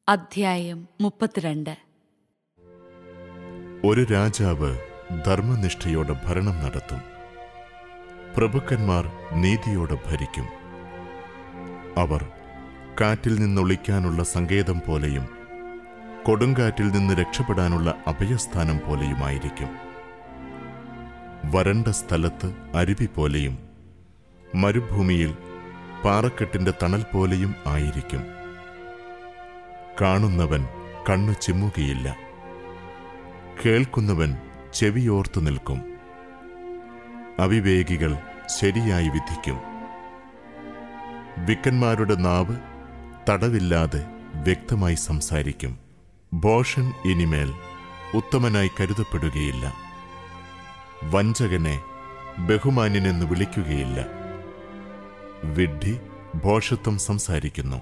അധ്യായം മുപ്പത്തിരണ്ട് ഒരു രാജാവ് ധർമ്മനിഷ്ഠയോടെ ഭരണം നടത്തും പ്രഭുക്കന്മാർ നീതിയോടെ ഭരിക്കും അവർ കാറ്റിൽ നിന്നൊളിക്കാനുള്ള സങ്കേതം പോലെയും കൊടുങ്കാറ്റിൽ നിന്ന് രക്ഷപ്പെടാനുള്ള അഭയസ്ഥാനം പോലെയുമായിരിക്കും വരണ്ട സ്ഥലത്ത് അരുവി പോലെയും മരുഭൂമിയിൽ പാറക്കെട്ടിന്റെ തണൽ പോലെയും ആയിരിക്കും കാണുന്നവൻ കണ്ണു ചിമ്മുകയില്ല കേൾക്കുന്നവൻ ചെവിയോർത്തു നിൽക്കും അവിവേകികൾ ശരിയായി വിധിക്കും വിക്കന്മാരുടെ നാവ് തടവില്ലാതെ വ്യക്തമായി സംസാരിക്കും ഭോഷൻ ഇനിമേൽ ഉത്തമനായി കരുതപ്പെടുകയില്ല വഞ്ചകനെ ബഹുമാന്യനെന്ന് വിളിക്കുകയില്ല വിഡ്ഢി ഭോഷത്വം സംസാരിക്കുന്നു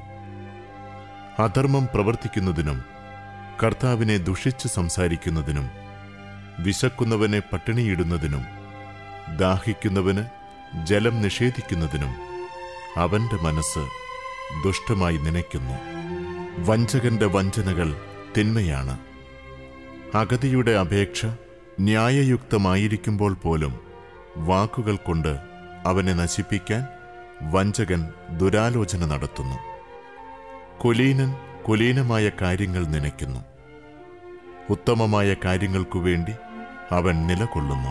അധർമ്മം പ്രവർത്തിക്കുന്നതിനും കർത്താവിനെ ദുഷിച്ച് സംസാരിക്കുന്നതിനും വിശക്കുന്നവനെ പട്ടിണിയിടുന്നതിനും ദാഹിക്കുന്നവന് ജലം നിഷേധിക്കുന്നതിനും അവന്റെ മനസ്സ് ദുഷ്ടമായി നനയ്ക്കുന്നു വഞ്ചകന്റെ വഞ്ചനകൾ തിന്മയാണ് അഗതിയുടെ അപേക്ഷ ന്യായയുക്തമായിരിക്കുമ്പോൾ പോലും വാക്കുകൾ കൊണ്ട് അവനെ നശിപ്പിക്കാൻ വഞ്ചകൻ ദുരാലോചന നടത്തുന്നു കുലീനൻ കുലീനമായ കാര്യങ്ങൾ നനയ്ക്കുന്നു ഉത്തമമായ കാര്യങ്ങൾക്കു വേണ്ടി അവൻ നിലകൊള്ളുന്നു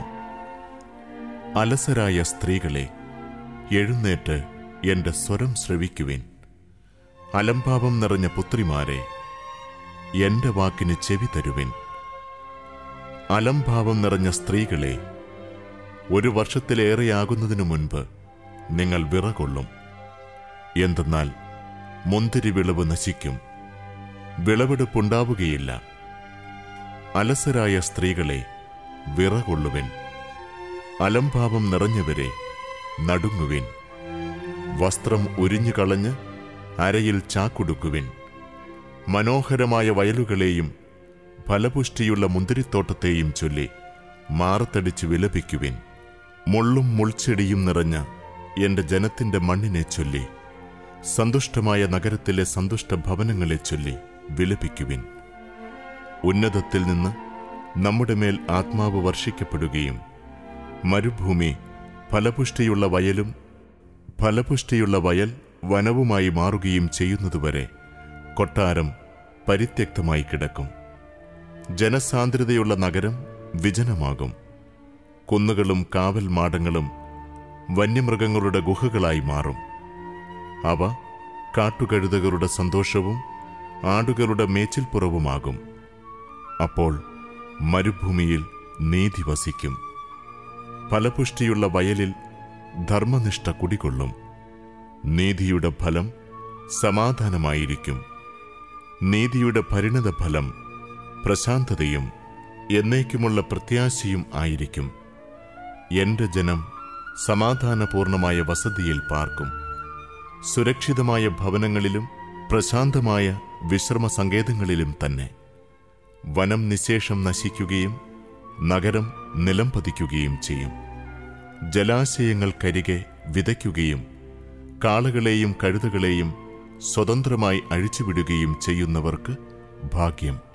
അലസരായ സ്ത്രീകളെ എഴുന്നേറ്റ് എന്റെ സ്വരം ശ്രവിക്കുവിൻ അലംഭാവം നിറഞ്ഞ പുത്രിമാരെ എന്റെ വാക്കിന് ചെവി തരുവിൻ അലംഭാവം നിറഞ്ഞ സ്ത്രീകളെ ഒരു വർഷത്തിലേറെയാകുന്നതിനു മുൻപ് നിങ്ങൾ വിറകൊള്ളും എന്തെന്നാൽ മുന്തിരി വിളവ് നശിക്കും വിളവെടുപ്പുണ്ടാവുകയില്ല അലസരായ സ്ത്രീകളെ വിറകൊള്ളുവിൻ അലംഭാവം നിറഞ്ഞവരെ നടുങ്ങുവിൻ വസ്ത്രം ഉരിഞ്ഞു കളഞ്ഞ് അരയിൽ ചാക്കുടുക്കുവിൻ മനോഹരമായ വയലുകളെയും ഫലപുഷ്ടിയുള്ള മുന്തിരിത്തോട്ടത്തെയും ചൊല്ലി മാറത്തടിച്ചു വിലപിക്കുവിൻ മുള്ളും മുൾച്ചെടിയും നിറഞ്ഞ എന്റെ ജനത്തിന്റെ മണ്ണിനെ ചൊല്ലി സന്തുഷ്ടമായ നഗരത്തിലെ സന്തുഷ്ട ഭവനങ്ങളെ ചൊല്ലി വിലപിക്കുവിൻ ഉന്നതത്തിൽ നിന്ന് നമ്മുടെ മേൽ ആത്മാവ് വർഷിക്കപ്പെടുകയും മരുഭൂമി ഫലപുഷ്ടിയുള്ള വയലും ഫലപുഷ്ടിയുള്ള വയൽ വനവുമായി മാറുകയും ചെയ്യുന്നതുവരെ കൊട്ടാരം പരിത്യക്തമായി കിടക്കും ജനസാന്ദ്രതയുള്ള നഗരം വിജനമാകും കുന്നുകളും കാവൽ മാടങ്ങളും വന്യമൃഗങ്ങളുടെ ഗുഹകളായി മാറും അവ കാട്ടുകഴുതകളുടെ സന്തോഷവും ആടുകളുടെ മേച്ചിൽപ്പുറവുമാകും അപ്പോൾ മരുഭൂമിയിൽ നീതി വസിക്കും ഫലപുഷ്ടിയുള്ള വയലിൽ ധർമ്മനിഷ്ഠ കുടികൊള്ളും നീതിയുടെ ഫലം സമാധാനമായിരിക്കും നീതിയുടെ പരിണത ഫലം പ്രശാന്തതയും എന്നേക്കുമുള്ള പ്രത്യാശയും ആയിരിക്കും എന്റെ ജനം സമാധാനപൂർണമായ വസതിയിൽ പാർക്കും സുരക്ഷിതമായ ഭവനങ്ങളിലും പ്രശാന്തമായ വിശ്രമ സങ്കേതങ്ങളിലും തന്നെ വനം നിശേഷം നശിക്കുകയും നഗരം നിലം പതിക്കുകയും ചെയ്യും ജലാശയങ്ങൾക്കരികെ വിതയ്ക്കുകയും കാളകളെയും കഴുതകളെയും സ്വതന്ത്രമായി അഴിച്ചുവിടുകയും ചെയ്യുന്നവർക്ക് ഭാഗ്യം